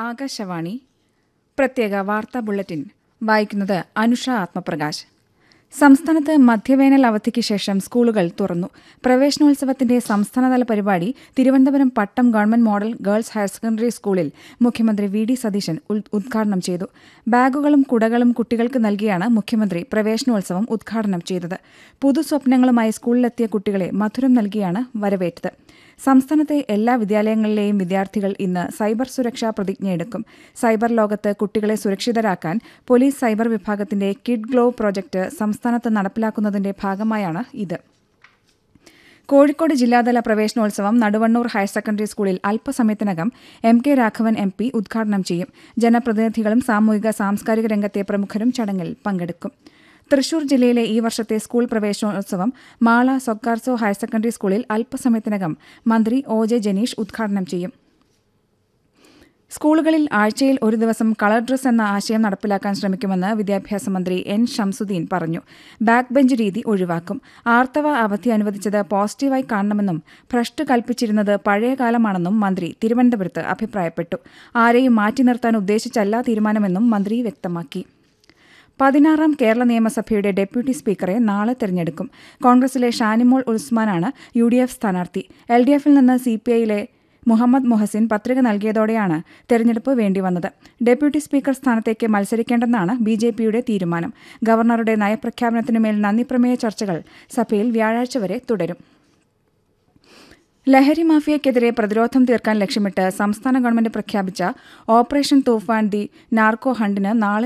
ആകാശവാണി പ്രത്യേക വാർത്താ ബുള്ളറ്റിൻ വായിക്കുന്നത് അനുഷ ആത്മപ്രകാശ് സംസ്ഥാനത്ത് മധ്യവേനൽ അവധിക്ക് ശേഷം സ്കൂളുകൾ തുറന്നു പ്രവേശനോത്സവത്തിന്റെ സംസ്ഥാനതല പരിപാടി Thiruvananthapuram Pattom government model girls higher secondary സ്കൂളിൽ മുഖ്യമന്ത്രി വി ഡി സതീശൻ ഉൽ- ഉദ്ഘാടനം ചെയ്തു ബാഗുകളും കുടകളും കുട്ടികൾക്ക് നൽകിയാണ് മുഖ്യമന്ത്രി പ്രവേശനോത്സവം ഉദ്ഘാടനം ചെയ്തത് പുതുസ്വപ്നങ്ങളുമായി സ്കൂളിലെത്തിയ കുട്ടികളെ മധുരം നൽകിയാണ് വരവേറ്റത് സംസ്ഥാനത്തെ എല്ലാ വിദ്യാലയങ്ങളിലെയും വിദ്യാർത്ഥികൾ ഇന്ന് സൈബർ സുരക്ഷാ പ്രതിജ്ഞയെടുക്കും സൈബർ ലോകത്ത് കുട്ടികളെ സുരക്ഷിതരാക്കാൻ പോലീസ് സൈബർ വിഭാഗത്തിന്റെ കിഡ് ഗ്ലോ പ്രോജക്ട് സംസ്ഥാനത്ത് നടപ്പിലാക്കുന്നതിന്റെ ഭാഗമായാണ് ഇത് കോഴിക്കോട് ജില്ലാതല പ്രവേശനോത്സവം നടുവണ്ണൂർ ഹയർ സെക്കൻഡറി സ്കൂളിൽ അല്പസമയത്തിനകം M K Raghavan M P ഉദ്ഘാടനം ചെയ്യും ജനപ്രതിനിധികളും സാമൂഹിക സാംസ്കാരിക രംഗത്തെ പ്രമുഖരും ചടങ്ങിൽ പങ്കെടുക്കും തൃശൂർ ജില്ലയിലെ ഈ വർഷത്തെ സ്കൂൾ പ്രവേശനോത്സവം മാള സൊക്കാർസോ ഹയർ സെക്കൻഡറി സ്കൂളിൽ അല്പസമയത്തിനകം മന്ത്രി ഒ ജെ ജനീഷ് ഉദ്ഘാടനം ചെയ്യും സ്കൂളുകളിൽ ആഴ്ചയിൽ ഒരു ദിവസം കളർ ഡ്രസ് എന്ന ആശയം നടപ്പിലാക്കാൻ ശ്രമിക്കുമെന്ന് വിദ്യാഭ്യാസ മന്ത്രി എൻ ഷംസുദ്ദീൻ പറഞ്ഞു ബാക്ക് ബെഞ്ച് രീതി ഒഴിവാക്കും ആർത്തവ അവധി അനുവദിച്ചത് പോസിറ്റീവായി കാണണമെന്നും ഭ്രഷ്ട് കൽപ്പിച്ചിരുന്നത് പഴയ കാലമാണെന്നും മന്ത്രി തിരുവനന്തപുരത്ത് അഭിപ്രായപ്പെട്ടു ആരെയും മാറ്റി നിർത്താൻ ഉദ്ദേശിച്ചല്ല തീരുമാനമെന്നും മന്ത്രി വ്യക്തമാക്കി പതിനാറാം കേരള നിയമസഭയുടെ ഡെപ്യൂട്ടി സ്പീക്കറെ നാളെ തെരഞ്ഞെടുക്കും കോൺഗ്രസിലെ ഷാനിമോൾ ഉസ്മാനാണ് യു ഡി എഫ് സ്ഥാനാർത്ഥി എൽ ഡി എഫിൽ നിന്ന് സി പി ഐയിലെ മുഹമ്മദ് മുഹസിൻ പത്രിക നൽകിയതോടെയാണ് തെരഞ്ഞെടുപ്പ് വേണ്ടിവന്നത് ഡെപ്യൂട്ടി സ്പീക്കർ സ്ഥാനത്തേക്ക് മത്സരിക്കേണ്ടെന്നാണ് ബി ജെ പിയുടെ തീരുമാനം ഗവർണറുടെ നയപ്രഖ്യാപനത്തിനുമേൽ നന്ദിപ്രമേയ ചർച്ചകൾ സഭയിൽ വ്യാഴാഴ്ച വരെ തുടരും ലഹരി മാഫിയയ്ക്കെതിരെ പ്രതിരോധം തീർക്കാൻ ലക്ഷ്യമിട്ട് സംസ്ഥാന ഗവൺമെന്റ് പ്രഖ്യാപിച്ച ഓപ്പറേഷൻ തൂഫാൻ ദി നാർക്കോ ഹണ്ടിന് നാളെ